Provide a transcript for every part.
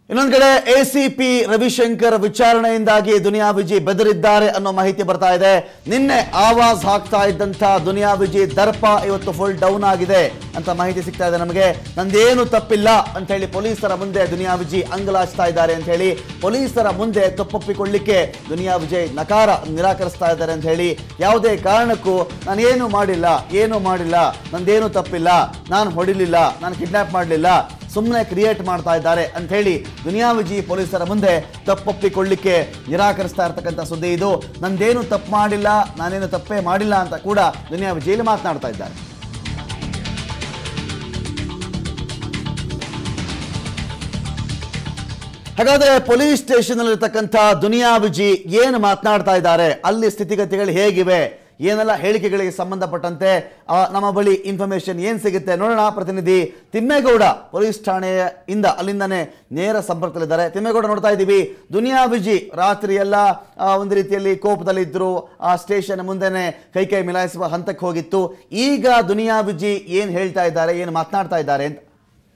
ಇನ್ನೊಂದ್ ಕಡೆ ಎಸಿಪಿ ರವಿಶಂಕರ್ ವಿಚಾರಣೆಯಿಂದಾಗಿ ದುನಿಯಾ ವಿಜಿ ಬೆದರಿದ್ದಾರೆ ಅನ್ನೋ ಮಾಹಿತಿ ಬರ್ತಾ ಇದೆ ನಿನ್ನೆ ಆವಾಜ್ ಹಾಕ್ತಾ ಇದ್ದಂತ ದುನಿಯಾ ವಿಜಿ ದರ್ಪ ಇವತ್ತು ಫುಲ್ ಡೌನ್ ಆಗಿದೆ ಅಂತ ಮಾಹಿತಿ ಸಿಗ್ತಾ ಇದೆ ನಮಗೆ ನಂದೇನು ತಪ್ಪಿಲ್ಲ ಅಂತ ಹೇಳಿ ಪೊಲೀಸರ ಮುಂದೆ ದುನಿಯಾ ವಿಜಿ ಅಂಗಲಾಚ್ತಾ ಇದ್ದಾರೆ ಅಂತ ಹೇಳಿ ಪೊಲೀಸರ ಮುಂದೆ ತಪ್ಪೊಪ್ಪಿಕೊಳ್ಳಿಕ್ಕೆ ದುನಿಯಾ ವಿಜಯ್ ನಕಾರ ನಿರಾಕರಿಸ್ತಾ ಇದ್ದಾರೆ ಅಂತ ಹೇಳಿ ಯಾವುದೇ ಕಾರಣಕ್ಕೂ ನಾನೇನು ಮಾಡಿಲ್ಲ ಏನು ಮಾಡಿಲ್ಲ ನಂದೇನು ತಪ್ಪಿಲ್ಲ ನಾನು ಹೊಡಿಲಿಲ್ಲ ನಾನು ಕಿಡ್ನಾಪ್ ಮಾಡಲಿಲ್ಲ ಸುಮ್ಮನೆ ಕ್ರಿಯೇಟ್ ಮಾಡ್ತಾ ಇದ್ದಾರೆ ಅಂತ ಹೇಳಿ ದುನಿಯಾ ವಿಜಿ ಪೊಲೀಸರ ಮುಂದೆ ತಪ್ಪೊಪ್ಪಿಕೊಳ್ಳಿಕ್ಕೆ ನಿರಾಕರಿಸ್ತಾ ಇರ್ತಕ್ಕಂಥ ಸುದ್ದಿ ಇದು ನಂದೇನು ತಪ್ಪು ಮಾಡಿಲ್ಲ ನಾನೇನು ತಪ್ಪೇ ಮಾಡಿಲ್ಲ ಅಂತ ಕೂಡ ದುನಿಯಾ ವಿಜಯಲ್ಲಿ ಮಾತನಾಡ್ತಾ ಇದ್ದಾರೆ ಹಾಗಾದ್ರೆ ಪೊಲೀಸ್ ಸ್ಟೇಷನ್ ಅಲ್ಲಿರ್ತಕ್ಕಂಥ ದುನಿಯಾ ವಿಜಿ ಏನು ಮಾತನಾಡ್ತಾ ಇದ್ದಾರೆ ಅಲ್ಲಿ ಸ್ಥಿತಿಗತಿಗಳು ಹೇಗಿವೆ ಏನೆಲ್ಲ ಹೇಳಿಕೆಗಳಿಗೆ ಸಂಬಂಧಪಟ್ಟಂತೆ ಆ, ನಮ್ಮ ಬಳಿ ಇನ್ಫಾರ್ಮೇಶನ್ ಏನ್ ಸಿಗುತ್ತೆ ನೋಡೋಣ ಪ್ರತಿನಿಧಿ ತಿಮ್ಮೇಗೌಡ ಪೊಲೀಸ್ ಠಾಣೆಯಿಂದ ಅಲ್ಲಿಂದಾನೆ ನೇರ ಸಂಪರ್ಕದಲ್ಲಿದ್ದಾರೆ ತಿಮ್ಮೇಗೌಡ ನೋಡ್ತಾ ಇದ್ದೀವಿ ದುನಿಯಾ ವಿಜಿ ರಾತ್ರಿ ಎಲ್ಲ ಆ, ಒಂದು ರೀತಿಯಲ್ಲಿ ಕೋಪದಲ್ಲಿದ್ದರು ಆ ಸ್ಟೇಷನ್ ಮುಂದೆನೆ ಕೈ ಕೈ ಮಿಲಾಯಿಸುವ ಹಂತಕ್ಕೆ ಹೋಗಿತ್ತು ಈಗ ದುನಿಯಾ ವಿಜಿ ಏನ್ ಹೇಳ್ತಾ ಇದ್ದಾರೆ ಏನು ಮಾತನಾಡ್ತಾ ಇದ್ದಾರೆ ಅಂತ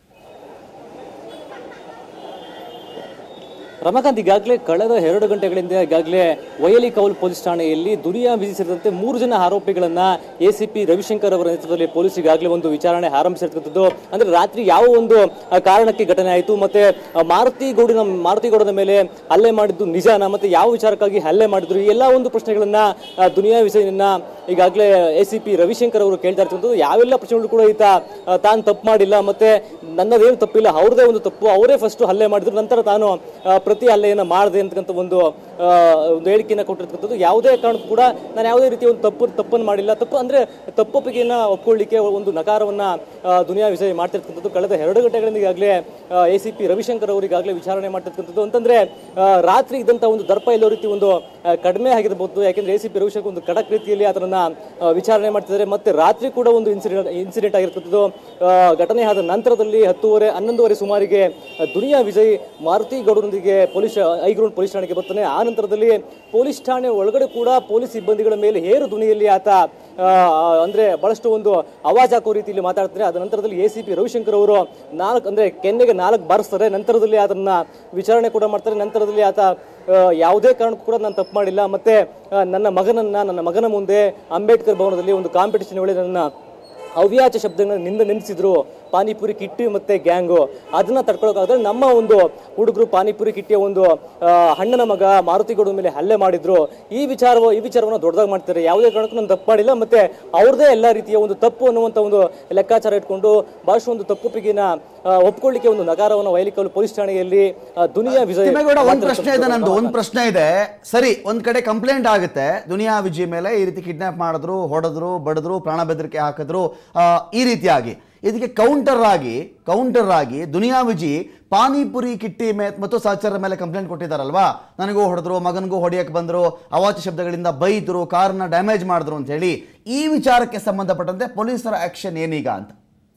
ರಮಾಕಾಂತ್ ಈಗಾಗಲೇ ಕಳೆದ ಎರಡು ಗಂಟೆಗಳಿಂದ ಈಗಾಗಲೇ ವಯಲಿ ಕೌಲ್ ಪೊಲೀಸ್ ಠಾಣೆಯಲ್ಲಿ ದುನಿಯಾ ವಿಧಿ ಸೇರಿದಂತೆ ಮೂರು ಜನ ಆರೋಪಿಗಳನ್ನ ಎಸಿಪಿ ರವಿಶಂಕರ್ ಅವರ ನೇತೃತ್ವದಲ್ಲಿ ಪೊಲೀಸ್ ಈಗಾಗಲೇ ಒಂದು ವಿಚಾರಣೆ ಆರಂಭಿಸಿರ್ತಕ್ಕಂಥದ್ದು ಅಂದ್ರೆ ರಾತ್ರಿ ಯಾವ ಒಂದು ಆ, ಕಾರಣಕ್ಕೆ ಘಟನೆ ಆಯಿತು ಮತ್ತೆ ಆ, ಮಾರುತಿ ಗೌಡಿನ ಮಾರುತಿ ಗೌಡನ ಮೇಲೆ ಹಲ್ಲೆ ಮಾಡಿದ್ದು ನಿಜಾನ ಮತ್ತೆ ಯಾವ ವಿಚಾರಕ್ಕಾಗಿ ಹಲ್ಲೆ ಮಾಡಿದ್ರು ಈ ಎಲ್ಲ ಒಂದು ಪ್ರಶ್ನೆಗಳನ್ನ ಆ, ದುನಿಯಾ ವಿಷಯನ ಈಗಾಗಲೇ ಎಸಿಪಿ ರವಿಶಂಕರ್ ಅವರು ಕೇಳ್ತಾ ಇರ್ತಕ್ಕಂಥದ್ದು ಯಾವೆಲ್ಲ ಪ್ರಶ್ನೆಗಳು ಕೂಡ ಈತ ಆ, ತಾನು ತಪ್ಪು ಮಾಡಿಲ್ಲ ಮತ್ತೆ ನನ್ನದೇನು ತಪ್ಪಿಲ್ಲ ಅವ್ರದೇ ಒಂದು ತಪ್ಪು ಅವರೇ ಫಸ್ಟ್ ಹಲ್ಲೆ ಮಾಡಿದ್ರು ನಂತರ ತಾನು ಆ, ಪ್ರತಿ ಹಲ್ಲೆಯನ್ನ ಮಾಡಿದೆ ಅಂತಕ್ಕಂಥ ಒಂದು ಆ, ಒಂದು ಹೇಳಿಕೆಯನ್ನ ಕೊಟ್ಟಿರ್ತಕ್ಕಂಥದ್ದು ಯಾವುದೇ ಕಾರಣಕ್ಕೂ ಕೂಡ ನಾನು ಯಾವುದೇ ರೀತಿಯ ಒಂದು ತಪ್ಪು ತಪ್ಪನ್ನು ಮಾಡಿಲ್ಲ ತಪ್ಪು ಅಂದ್ರೆ ತಪ್ಪೊಪ್ಪಿಗೆಯನ್ನ ಒಪ್ಕೊಳ್ಳಿಕ್ಕೆ ಒಂದು ನಕಾರವನ್ನ ಆ, ದುನಿಯಾ ವಿಷಯ ಮಾಡ್ತಿರ್ತಕ್ಕಂಥದ್ದು ಕಳೆದ ಎರಡು ಗಂಟೆಗಳಿಂದ ಈಗಾಗಲೇ ಎ ಸಿ ಪಿ ರವಿಶಂಕರ್ ಅವರು ಈಗಾಗಲೇ ವಿಚಾರಣೆ ಮಾಡ್ತಿರ್ತಕ್ಕಂಥದ್ದು ಅಂತಂದ್ರೆ ಆ, ರಾತ್ರಿ ಇದ್ದಂತ ಒಂದು ದರ್ಪ ಇಲ್ಲೋ ರೀತಿ ಒಂದು ಆ, ಕಡಿಮೆ ಆಗಿರಬಹುದು ಯಾಕೆಂದ್ರೆ ಎ ಸಿ ಪಿ ರವಿಶಂಕರ್ ಒಂದು ಖಡಕ್ ರೀತಿಯಲ್ಲಿ ಅದನ್ನ ಆ, ವಿಚಾರಣೆ ಮಾಡ್ತಿದ್ದಾರೆ ಮತ್ತೆ ರಾತ್ರಿ ಕೂಡ ಒಂದು ಇನ್ಸಿಡೆಂಟ್ ಇನ್ಸಿಡೆಂಟ್ ಆಗಿರ್ತಕ್ಕಂಥದ್ದು ಆ, ಘಟನೆ ಆದ ನಂತರದಲ್ಲಿ ಹತ್ತುವರೆ ಹನ್ನೊಂದುವರೆ ಸುಮಾರಿಗೆ ಆ, ದುನಿಯಾ ವಿಜಯ್ ಮಾರುತಿ ಗೌಡರೊಂದಿಗೆ ಪೊಲೀಸ್ ಐಗ್ರೌಂಡ್ ಪೊಲೀಸ್ ಠಾಣೆಗೆ ಬರ್ತಾನೆ ಆ ನಂತರದಲ್ಲಿ ಪೊಲೀಸ್ ಠಾಣೆ ಒಳಗಡೆ ಕೂಡ ಪೊಲೀಸ್ ಸಿಬ್ಬಂದಿಗಳ ಮೇಲೆ ಹೇರು ಧ್ವನಿಯಲ್ಲಿ ಆತ ಆ, ಅಂದ್ರೆ ಬಹಳಷ್ಟು ಒಂದು ಅವಾಜ್ ಹಾಕೋ ರೀತಿಯಲ್ಲಿ ಮಾತಾಡ್ತಾರೆ ಅದ ನಂತರದಲ್ಲಿ ಎ ಸಿ ಪಿ ರವಿಶಂಕರ್ ಅವರು ನಾಲ್ಕು ಅಂದ್ರೆ ಕೆನ್ನೆಗೆ ನಾಲ್ಕು ಬಾರಿಸ್ತಾರೆ ನಂತರದಲ್ಲಿ ಅದನ್ನ ವಿಚಾರಣೆ ಕೂಡ ಮಾಡ್ತಾರೆ ನಂತರದಲ್ಲಿ ಆತ ಆ, ಯಾವುದೇ ಕಾರಣಕ್ಕೂ ಕೂಡ ನಾನು ತಪ್ಪು ಮಾಡಿಲ್ಲ ಮತ್ತೆ ಆ, ನನ್ನ ಮಗನನ್ನ ನನ್ನ ಮಗನ ಮುಂದೆ ಅಂಬೇಡ್ಕರ್ ಭವನದಲ್ಲಿ ಒಂದು ಕಾಂಪಿಟೇಷನ್ ವೇಳೆ ನನ್ನ ಅವ್ಯಾಚ ಶಬ್ದಗಳನ್ನ ನಿಂದ ನೆನೆಸಿದ್ರು ಪಾನಿಪುರಿ ಕಿಟ್ಟಿ ಮತ್ತೆ ಗ್ಯಾಂಗು ಅದನ್ನ ತಡ್ಕೊಳಕ್ಕಾಗದ್ರೆ ನಮ್ಮ ಒಂದು ಹುಡುಗರು ಪಾನಿಪುರಿ ಕಿಟ್ಟಿಯ ಒಂದು ಆ, ಅಣ್ಣನ ಮಗ ಮಾರುತಿಗೌಡ ಮೇಲೆ ಹಲ್ಲೆ ಮಾಡಿದ್ರು ಈ ವಿಚಾರ ಈ ವಿಚಾರವನ್ನ ದೊಡ್ಡದಾಗಿ ಮಾಡ್ತಾರೆ ಯಾವುದೇ ಕಾರಣಕ್ಕೂ ನಾನು ತಪ್ಪು ಮಾಡಿಲ್ಲ ಮತ್ತೆ ಅವ್ರದೇ ಎಲ್ಲ ರೀತಿಯ ಒಂದು ತಪ್ಪು ಅನ್ನುವಂತ ಒಂದು ಲೆಕ್ಕಾಚಾರ ಇಟ್ಕೊಂಡು ಬಹಳಷ್ಟು ಒಂದು ತಪ್ಪೊಪ್ಪಿಗೆನ ಆ, ಒಪ್ಕೊಳ್ಳಿಕ್ಕೆ ಒಂದು ನಕಾರವನ್ನು ವೈಲಿಕಲ್ ಪೊಲೀಸ್ ಠಾಣೆಯಲ್ಲಿ ಆ, ದುನಿಯಾ ವಿಜಯ್ ತಿಮ್ಮೇಗೌಡ ಒಂದ್ ಪ್ರಶ್ನೆ ಇದೆ ನಂದು ಒಂದ್ ಪ್ರಶ್ನೆ ಇದೆ ಸರಿ ಒಂದ್ ಕಡೆ ಕಂಪ್ಲೇಂಟ್ ಆಗುತ್ತೆ ದುನಿಯಾ ವಿಜಿ ಮೇಲೆ ಈ ರೀತಿ ಕಿಡ್ನಾಪ್ ಮಾಡಿದ್ರು ಹೊಡೆದ್ರು ಬಡಿದ್ರು ಪ್ರಾಣ ಬೆದರಿಕೆ ಹಾಕಿದ್ರು ಆ, ಈ ರೀತಿಯಾಗಿ ಇದಕ್ಕೆ ಕೌಂಟರ್ ಆಗಿ ಕೌಂಟರ್ ಆಗಿ ದುನಿಯಾ ವಿಜಿ ಪಾನಿಪುರಿ ಕಿಟ್ಟಿ ಮೇ ಮತ್ತು ಸಹಚರರ ಮೇಲೆ ಕಂಪ್ಲೇಂಟ್ ಕೊಟ್ಟಿದ್ದಾರಲ್ವಾ ನನಗೂ ಹೊಡೆದ್ರು ಮಗನಿಗೂ ಹೊಡೆಯಕ್ಕೆ ಬಂದರು ಅವಾಚ ಶಬ್ದಗಳಿಂದ ಬೈದ್ರು ಕಾರ್ನ ಡ್ಯಾಮೇಜ್ ಮಾಡಿದ್ರು ಅಂತ ಹೇಳಿ ಈ ವಿಚಾರಕ್ಕೆ ಸಂಬಂಧಪಟ್ಟಂತೆ ಪೊಲೀಸರ ಆಕ್ಷನ್ ಏನೀಗ ಅಂತ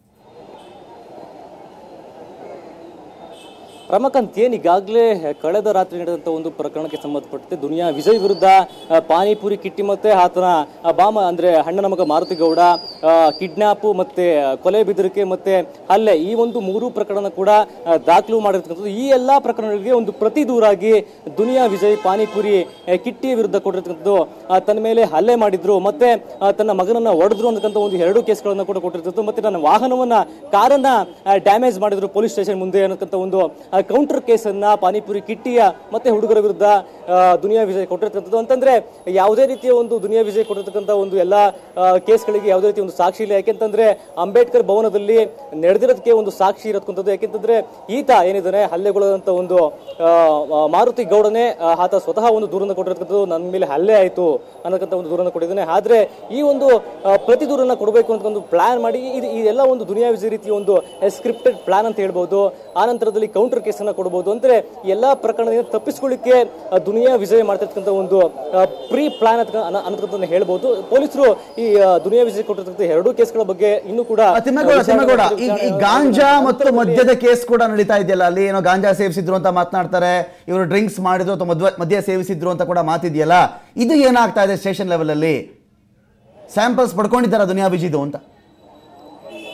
ರಮಕಾಂತ್ ಏನ್ ಈಗಾಗಲೇ ಕಳೆದ ರಾತ್ರಿ ನಡೆದಂತ ಒಂದು ಪ್ರಕರಣಕ್ಕೆ ಸಂಬಂಧಪಟ್ಟಂತೆ ದುನಿಯಾ ವಿಜಯ್ ವಿರುದ್ಧ ಆ, ಪಾನಿಪುರಿ ಕಿಟ್ಟಿ ಮತ್ತೆ ಆತನ ಆ, ಬಾಮ ಅಂದ್ರೆ ಅಣ್ಣನ ಮಗ ಮಾರುತಿ ಗೌಡ ಕಿಡ್ನಾಪ್ ಮತ್ತೆ ಕೊಲೆ ಬೆದರಿಕೆ ಮತ್ತೆ ಹಲ್ಲೆ ಈ ಒಂದು ಮೂರು ಪ್ರಕರಣ ಕೂಡ ಆ, ದಾಖಲು ಮಾಡಿರ್ತಕ್ಕಂಥದ್ದು ಈ ಎಲ್ಲಾ ಪ್ರಕರಣಗಳಿಗೆ ಒಂದು ಪ್ರತಿ ದೂರಾಗಿ ದುನಿಯಾ ವಿಜಯ್ ಪಾನಿಪುರಿ ಆ, ಕಿಟ್ಟಿಯ ವಿರುದ್ಧ ಕೊಟ್ಟಿರ್ತಕ್ಕಂಥದ್ದು ಆ, ತನ್ನ ಮೇಲೆ ಹಲ್ಲೆ ಮಾಡಿದ್ರು ಮತ್ತೆ ಆ, ತನ್ನ ಮಗನನ್ನ ಹೊಡೆದ್ರು ಅಂತಕ್ಕಂಥ ಒಂದು ಎರಡು ಕೇಸ್ಗಳನ್ನ ಕೂಡ ಕೊಟ್ಟಿರ್ತದ್ದು ಮತ್ತೆ ನನ್ನ ವಾಹನವನ್ನ ಕಾರನ್ನ ಡ್ಯಾಮೇಜ್ ಮಾಡಿದ್ರು ಪೊಲೀಸ್ ಸ್ಟೇಷನ್ ಮುಂದೆ ಅನ್ನತಕ್ಕಂಥ ಒಂದು ಕೌಂಟರ್ ಕೇಸನ್ನ ಪಾನಿಪುರಿ ಕಿಟ್ಟಿಯ ಮತ್ತೆ ಹುಡುಗರ ವಿರುದ್ಧ ಆ, ದುನಿಯಾ ವಿಜಯ್ ಕೊಟ್ಟಿರ್ತಕ್ಕಂಥದ್ದು ಅಂತಂದ್ರೆ ಯಾವುದೇ ರೀತಿಯ ಒಂದು ದುನಿಯಾ ವಿಜಯ್ ಕೊಟ್ಟಿರ್ತಕ್ಕಂಥ ಒಂದು ಎಲ್ಲ ಆ, ಕೇಸ್ಗಳಿಗೆ ಯಾವುದೇ ರೀತಿಯ ಒಂದು ಸಾಕ್ಷಿ ಇಲ್ಲ ಯಾಕೆಂತಂದ್ರೆ ಅಂಬೇಡ್ಕರ್ ಭವನದಲ್ಲಿ ನಡೆದಿರೋದಕ್ಕೆ ಒಂದು ಸಾಕ್ಷಿ ಇರತಕ್ಕಂಥದ್ದು ಯಾಕೆಂತಂದ್ರೆ ಈತ ಏನಿದ್ದಾನೆ ಹಲ್ಲೆಗೊಳದಂತ ಒಂದು ಆ, ಆ, ಮಾರುತಿ ಗೌಡನೇ ಆ, ಆತ ಸ್ವತಃ ಒಂದು ದೂರನ್ನ ಕೊಟ್ಟಿರ್ತಕ್ಕಂಥದ್ದು ನನ್ನ ಮೇಲೆ ಹಲ್ಲೆ ಆಯಿತು ಅನ್ನತಕ್ಕಂಥ ಒಂದು ದೂರನ್ನ ಕೊಟ್ಟಿದ್ದಾನೆ ಆದ್ರೆ ಈ ಒಂದು ಆ, ಪ್ರತಿ ದೂರನ್ನ ಕೊಡಬೇಕು ಅಂತ ಒಂದು ಪ್ಲಾನ್ ಮಾಡಿ ಇದು ಇದೆಲ್ಲ ಒಂದು ದುನಿಯಾ ವಿಜಯ್ ರೀತಿಯ ಒಂದು ಸ್ಕ್ರಿಪ್ಟೆಡ್ ಪ್ಲಾನ್ ಅಂತ ಹೇಳ್ಬೋದು ಆ ನಂತರದಲ್ಲಿ ಕೌಂಟರ್ ಕೇಸನ್ನ ಕೊಡಬಹುದು ಅಂದ್ರೆ ಎಲ್ಲಾ ಪ್ರಕರಣದಿಂದ ತಪ್ಪಿಸ್ಕೊಳ್ಳಿಕ್ಕೆ ಆ, ದುನಿಯಾ ವಿಜಯ್ ಮಾಡ್ತಿರ್ತಕ್ಕಂಥ ಒಂದು ಪ್ರೀ ಪ್ಲಾನ್ ಅನ್ನತಕ್ಕಂಥ ಹೇಳ್ಬೋದು ಪೊಲೀಸರು ಈ ಆ, ದುನಿಯಾ ವಿಜಯ್ ಕೊಟ್ಟಿರ್ತಕ್ಕಂಥ ಎರಡೂ ಕೇಸ್ಗಳ ಬಗ್ಗೆ ಇನ್ನೂ ಕೂಡ ಆ, ತಿಮ್ಮೇಗೌಡ ವಿಚಾರಣೆ ತಿಮ್ಮೇಗೌಡ ಈ ಮಾಡ್ತಿದ್ದಾರೆ. ಈ ಗಾಂಜಾ ಮತ್ತು ಮದ್ಯದ ಕೇಸ್ ಕೂಡ ನಡೀತಾ ಇದೆಯಲ್ಲ ಅಲ್ಲಿ ಏನೋ ಗಾಂಜಾ ಸೇವಿಸಿದ್ರು ಅಂತ ಮಾತನಾಡ್ತಾರೆ ಇವರು ಡ್ರಿಂಕ್ಸ್ ಮಾಡಿದ್ರು ಅಥವಾ ಮದ್ವ ಮದ್ಯ ಸೇವಿಸಿದ್ರು ಅಂತ ಕೂಡ ಮಾತಿದೆಯಲ್ಲ ಇದು ಏನಾಗ್ತಾ ಇದೆ ಸ್ಟೇಷನ್ ಲೆವೆಲ್ ಅಲ್ಲಿ ಸ್ಯಾಂಪಲ್ಸ್ ಪಡ್ಕೊಂಡಿದ್ದಾರ ದುನಿಯಾ ವಿಜಿದು ಅಂತ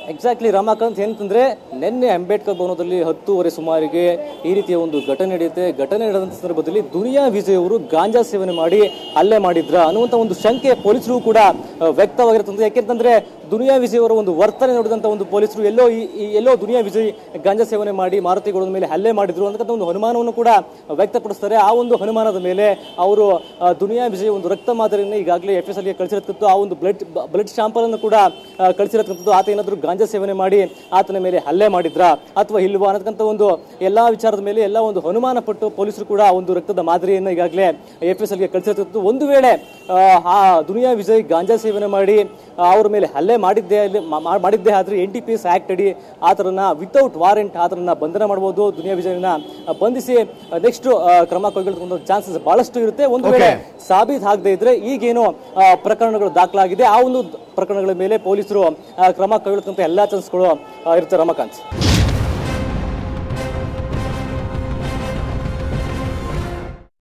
ಎಕ್ಸಾಕ್ಟ್ಲಿ ರಮಾಕಾಂತ್ ಏನಂತಂದ್ರೆ ನಿನ್ನೆ ಅಂಬೇಡ್ಕರ್ ಭವನದಲ್ಲಿ ಹತ್ತೂವರೆ ಸುಮಾರಿಗೆ ಈ ರೀತಿಯ ಒಂದು ಘಟನೆ ನಡೆಯುತ್ತೆ ಘಟನೆ ನಡೆದಂತ ಸಂದರ್ಭದಲ್ಲಿ ದುನಿಯಾ ವಿಜಯ್ ಅವರು ಗಾಂಜಾ ಸೇವನೆ ಮಾಡಿ ಹಲ್ಲೆ ಮಾಡಿದ್ರ ಅನ್ನುವಂತ ಒಂದು ಶಂಕೆ ಪೊಲೀಸರು ಕೂಡ ಆ, ವ್ಯಕ್ತವಾಗಿರುತ್ತದೆ ಯಾಕೆಂತಂದ್ರೆ ದುನಿಯಾ ವಿಜಯ್ ಅವರ ಒಂದು ವರ್ತನೆ ನೋಡಿದಂತ ಒಂದು ಪೊಲೀಸರು ಎಲ್ಲೋ ಈ ಈ- ಎಲ್ಲೋ ದುನಿಯಾ ವಿಜಯ್ ಗಾಂಜಾ ಸೇವನೆ ಮಾಡಿ ಮಾರುತಿಗಳ ಮೇಲೆ ಹಲ್ಲೆ ಮಾಡಿದ್ರು ಅಂತಕ್ಕಂಥ ಒಂದು ಅನುಮಾನವನ್ನು ಕೂಡ ವ್ಯಕ್ತಪಡಿಸ್ತಾರೆ ಆ ಒಂದು ಅನುಮಾನದ ಮೇಲೆ ಅವರು ಆ, ದುನಿಯಾ ವಿಜಯ್ ಒಂದು ರಕ್ತ ಮಾದರಿಯನ್ನು ಈಗಾಗಲೇ ಎಫ್ ಎಸ್ ಎಲ್ಗೆ ಕಳಿಸಿರತಕ್ಕಂಥ ಆ ಒಂದು ಬ್ಲಡ್ ಬ್ಲಡ್ ಶಾಂಪಲ್ ಅನ್ನು ಕೂಡ ಆ, ಕಳಿಸಿರತಕ್ಕಂಥದ್ದು ಆತ ಏನಾದರೂ ಗಾಂಜಾ ಸೇವನೆ ಮಾಡಿ ಆತನ ಮೇಲೆ ಹಲ್ಲೆ ಮಾಡಿದ್ರ ಅಥವಾ ಇಲ್ವಾ ಅನ್ನತಕ್ಕಂಥ ಒಂದು ಎಲ್ಲಾ ವಿಚಾರದ ಮೇಲೆ ಎಲ್ಲ ಒಂದು ಅನುಮಾನ ಪಟ್ಟು ಪೊಲೀಸರು ಕೂಡ ಒಂದು ರಕ್ತದ ಮಾದರಿಯನ್ನು ಈಗಾಗಲೇ ಎಫ್ ಎಸ್ ಎಲ್ಗೆ ಕಳಿಸಿರತಕ್ಕಂಥದ್ದು ಒಂದು ವೇಳೆ ಆ, ಆ ದುನಿಯಾ ವಿಜಯ್ ಗಾಂಜಾ ಸೇವನೆ ಮಾಡಿ ಆ, ಅವ್ರ ಮೇಲೆ ಹಲ್ಲೆ ಮಾಡಿದ್ದೇ ಅಲ್ಲಿ- ಮಾ- ಮಾ- ಮಾಡಿದ್ದೇ ಆದ್ರೆ N T P S act ಅಡಿ ಆತರನ್ನ ವಿತೌಟ್ ವಾರೆಂಟ್ ಆತರನ್ನ ಬಂಧನ ಮಾಡಬಹುದು ದುನಿಯಾ ವಿಜಯನ ಆ, ಬಂಧಿಸಿ ನೆಕ್ಸ್ಟ್ ಕ್ರಮ ಕೈಗೊಳ್ಳುವಂತ ಚಾನ್ಸಸ್ ಬಹಳಷ್ಟು ಇರುತ್ತೆ ಒಂದು ವೇಳೆ ಸಾಬೀತ್ ಆಗದೆ ಇದ್ರೆ ಈಗೇನು ಆ, ಪ್ರಕರಣಗಳು ದಾಖಲಾಗಿದೆ ಆ ಒಂದು ಪ್ರಕರಣಗಳ ಮೇಲೆ ಪೊಲೀಸರು ಆ, ಕ್ರಮ ಕೈಗೊಳ್ಳುವಂತ ಎಲ್ಲಾ ಚಾನ್ಸ್ಗಳು ಇರುತ್ತೆ ರಮಾಕಾಂತ್